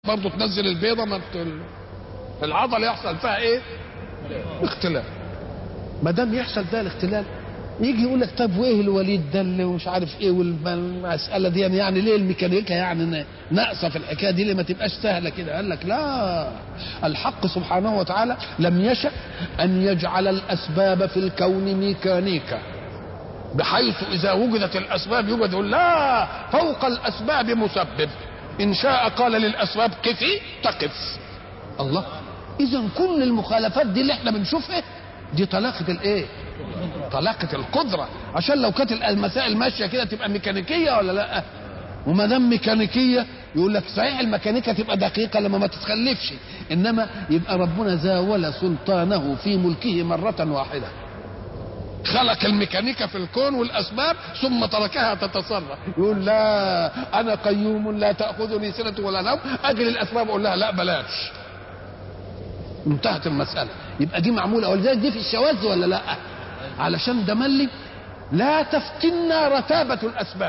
برضه تنزل البيضه ما بت... العضله يحصل فيها ايه اختلاف ما دام يحصل ده الاختلال يجي يقول لك طب وايه الوليد ده اللي مش عارف ايه والمساله دي يعني ليه الميكانيكا يعني ناقصه في الحكايه دي ليه ما تبقاش سهله كده قال لك لا الحق سبحانه وتعالى لم يشأ ان يجعل الاسباب في الكون ميكانيكا بحيث اذا وجدت الاسباب يوجد يقول لا فوق الاسباب مسبب ان شاء قال للاسباب كفي تقف الله اذا كل المخالفات دي اللي احنا بنشوفها دي طلاقه الايه طلاقه القدره عشان لو كانت المسائل ماشيه كده تبقى ميكانيكيه ولا لا وما دام ميكانيكيه يقول لك صحيح الميكانيكا تبقى دقيقه لما ما تتخلفش انما يبقى ربنا زاول سلطانه في ملكه مره واحده خلق الميكانيكا في الكون والاسباب ثم تركها تتصرف يقول لا انا قيوم لا تاخذني سنه ولا نوم اجل الاسباب اقول لها لا بلاش انتهت المساله يبقى دي معموله ولذلك دي في الشواذ ولا لا علشان ده ملي لا تفتنا رتابه الاسباب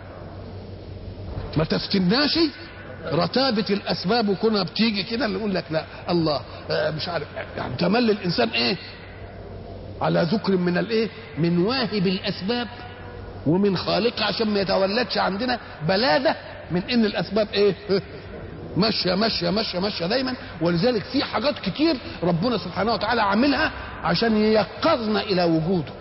ما تفتناش رتابة الأسباب وكونها بتيجي كده اللي يقول لك لا الله مش عارف يعني تملي الإنسان إيه على ذكر من الايه من واهب الاسباب ومن خالقها عشان ما يتولدش عندنا بلاده من ان الاسباب ايه ماشيه ماشيه ماشيه ماشيه دايما ولذلك في حاجات كتير ربنا سبحانه وتعالى عاملها عشان ييقظنا الى وجوده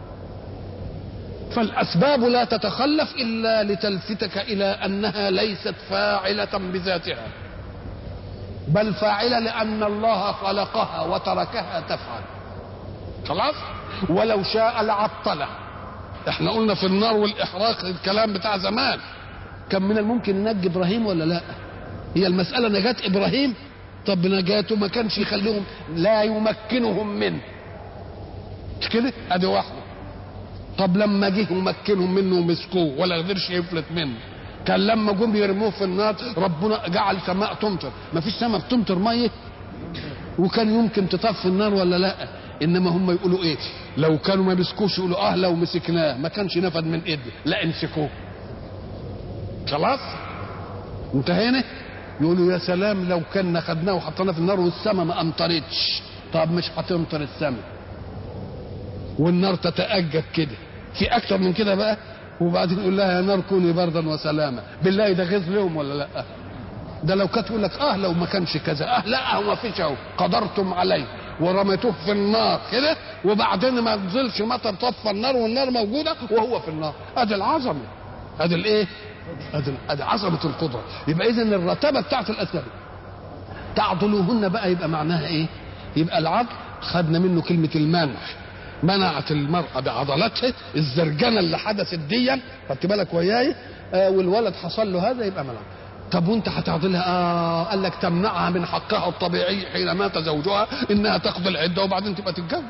فالاسباب لا تتخلف الا لتلفتك الى انها ليست فاعله بذاتها بل فاعله لان الله خلقها وتركها تفعل خلاص ولو شاء لعطله احنا قلنا في النار والاحراق الكلام بتاع زمان كان من الممكن ننجي ابراهيم ولا لا هي المساله نجاه ابراهيم طب نجاته ما كانش يخليهم لا يمكنهم منه مش كده ادي واحده طب لما جه ومكنهم منه ومسكوه ولا قدرش يفلت منه كان لما جم يرموه في النار ربنا جعل سماء تمطر ما فيش سماء بتمطر ميه وكان يمكن تطفي النار ولا لا انما هم يقولوا ايه لو كانوا ما مسكوش يقولوا اه لو مسكناه ما كانش نفد من ايدي لا امسكوه خلاص انتهينا يقولوا يا سلام لو كنا خدناه وحطيناه في النار والسماء ما امطرتش طب مش هتمطر السماء والنار تتأجج كده في اكتر من كده بقى وبعدين يقول لها يا نار كوني بردا وسلاما بالله ده غيظ لهم ولا لا ده لو كانت تقول لك اه لو ما كانش كذا اه لا هو ما فيش اهو قدرتم عليه ورميتوه في النار كده وبعدين ما نزلش مطر طفى النار والنار موجوده وهو في النار ادي العظمه ادي الايه ادي ادي عظمه القدره يبقى اذا الرتبه بتاعت الاسباب تعضلوهن بقى يبقى معناها ايه يبقى العضل خدنا منه كلمه المنع منعت المرأة بعضلاتها الزرجنة اللي حدثت ديا خدت بالك وياي آه والولد حصل له هذا يبقى منع طب وانت هتعضلها اه قال لك تمنعها من حقها الطبيعي حين مات زوجها انها تقضي العده وبعدين تبقى تتجوز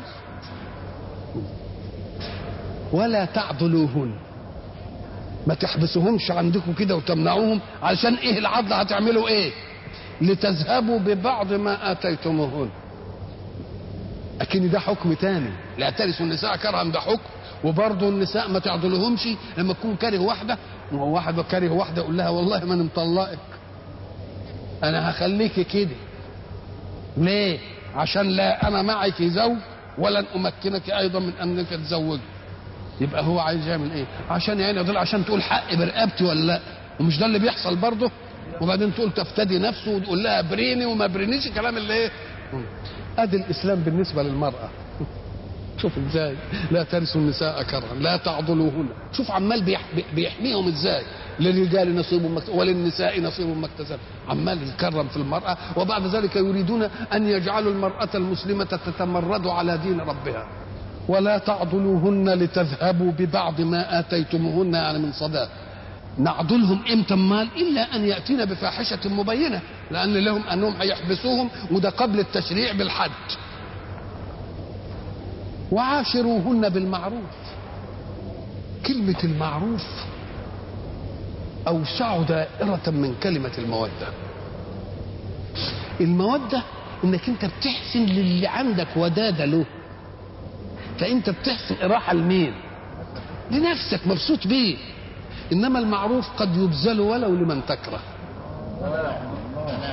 ولا تعضلوهن ما تحبسوهمش عندكم كده وتمنعوهم علشان ايه العضله هتعملوا ايه لتذهبوا ببعض ما اتيتموهن اكن ده حكم تاني لا ترثوا النساء كرها ده حكم وبرضه النساء ما تعضلهمش لما تكون كاره واحده وهو واحد كاره واحده يقول لها والله ما انا مطلقك انا هخليك كده ليه عشان لا انا معك زوج ولن امكنك ايضا من انك تزوجي يبقى هو عايز يعمل ايه عشان يعني دول عشان تقول حق برقبتي ولا لا ومش ده اللي بيحصل برضه وبعدين تقول تفتدي نفسه وتقول لها بريني وما برينيش الكلام اللي ايه ادي الاسلام بالنسبه للمراه شوف ازاي لا ترثوا النساء كرها لا تعضلوهن شوف عمال بيحميهم ازاي للرجال نصيب مكتسب وللنساء نصيب مكتسب عمال يكرم في المرأة وبعد ذلك يريدون أن يجعلوا المرأة المسلمة تتمرد على دين ربها ولا تعضلوهن لتذهبوا ببعض ما آتيتموهن يعني من صداق نعضلهم امتى مال الا ان ياتينا بفاحشه مبينه لان لهم انهم هيحبسوهم وده قبل التشريع بالحد وعاشروهن بالمعروف كلمة المعروف أوسع دائرة من كلمة المودة المودة إنك أنت بتحسن للي عندك ودادة له فأنت بتحسن إراحة لمين؟ لنفسك مبسوط بيه إنما المعروف قد يبذل ولو لمن تكره